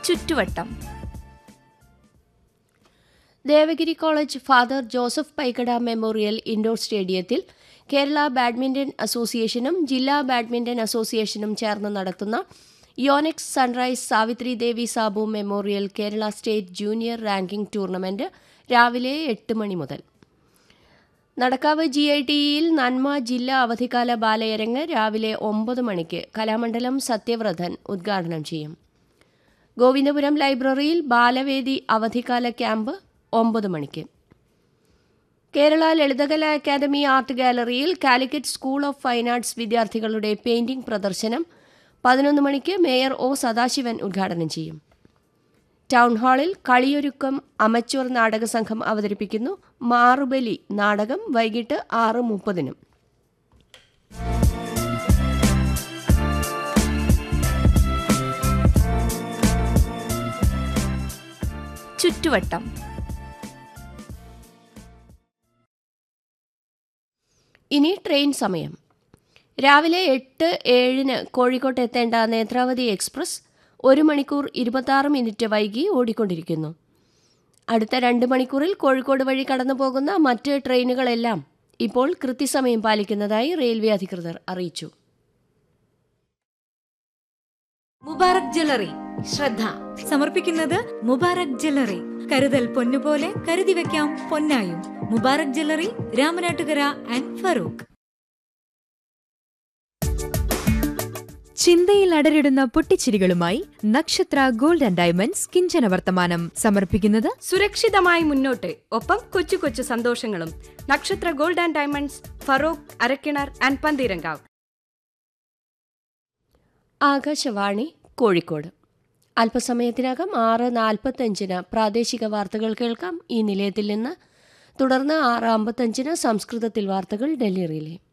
ചുറ്റുവട്ടം Devagiri college father Joseph Paikkada memorial indoor സ്റ്റേഡിയത്തിൽ Kerala badminton അസോസിയേഷനും ജില്ലാ ബാഡ്മിന്റൺ അസോസിയേഷനും ചേർന്ന് നടത്തുന്ന Yonex sunrise Savithri Devi Sabu memorial Kerala state junior ranking tournament രാവിലെ എട്ട് മണി മുതൽ നടക്കാവ് ജി ഐ ടിയിൽ നന്മ ജില്ലാ അവധിക്കാല ബാലയരങ്ങ് രാവിലെ ഒമ്പത് മണിക്ക് കലാമണ്ഡലം സത്യവ്രതൻ ഉദ്ഘാടനം ചെയ്യും ഗോവിന്ദപുരം ലൈബ്രറിയിൽ ബാലവേദി അവധിക്കാല ക്യാമ്പ് ഒമ്പത് മണിക്ക് കേരള ലളിതകല അക്കാദമി ആർട്ട് ഗാലറിയിൽ Calicut school of fine arts വിദ്യാർത്ഥികളുടെ പെയിന്റിംഗ് പ്രദർശനം പതിനൊന്ന് മണിക്ക് മേയർ ഒ സദാശിവൻ ഉദ്ഘാടനം ചെയ്യും ടൗൺ ഹാളിൽ കളിയൊരുക്കം അമച്വർ നാടക സംഘം അവതരിപ്പിക്കുന്നു മാറുബലി നാടകം വൈകിട്ട് ആറ് മുപ്പതിനും ചുറ്റുവട്ടം ഇനി ട്രെയിൻ സമയം രാവിലെ എട്ട് ഏഴിന് കോഴിക്കോട്ട് എത്തേണ്ട നേത്രാവതി എക്സ്പ്രസ് ഒരു മണിക്കൂർ ഇരുപത്തി മിനിറ്റ് വൈകി ഓടിക്കൊണ്ടിരിക്കുന്നു അടുത്ത രണ്ട് മണിക്കൂറിൽ കോഴിക്കോട് വഴി കടന്നു പോകുന്ന മറ്റ് ട്രെയിനുകളെല്ലാം ഇപ്പോൾ കൃത്യസമയം പാലിക്കുന്നതായി റെയിൽവേ അധികൃതർ അറിയിച്ചു മുബാറക് ജ്വല്ലറി ശ്രദ്ധ സമർപ്പിക്കുന്നത് മുബാറക് ജ്വല്ലറി കരുതൽ പൊന്നുപോലെ കരുതി വെക്കാം പൊന്നായും മുബാറക് ജ്വല്ലറി രാമനാട്ടുകര ആൻഡ് ഫറൂഖ് ചിന്തയിൽ അടരിടുന്ന പൊട്ടിച്ചിരികളുമായി നക്ഷത്ര ഗോൾഡ് ആൻഡ് ഡയമണ്ട്സ് കിഞ്ചന വർത്തമാനം സമർപ്പിക്കുന്നത് സുരക്ഷിതമായി മുന്നോട്ട് ഒപ്പം കൊച്ചു കൊച്ചു സന്തോഷങ്ങളും Nakshatra gold and diamonds Feroke Arakkinar and Pantheerankavu Akashvani Kozhikode അല്പസമയത്തിനകം ആറ് നാൽപ്പത്തഞ്ചിന് പ്രാദേശിക വാർത്തകൾ കേൾക്കാം ഈ നിലയത്തിൽ നിന്ന് തുടർന്ന് ആറ് അമ്പത്തഞ്ചിന് സംസ്കൃതത്തിൽ വാർത്തകൾ ഡൽഹി റിലേ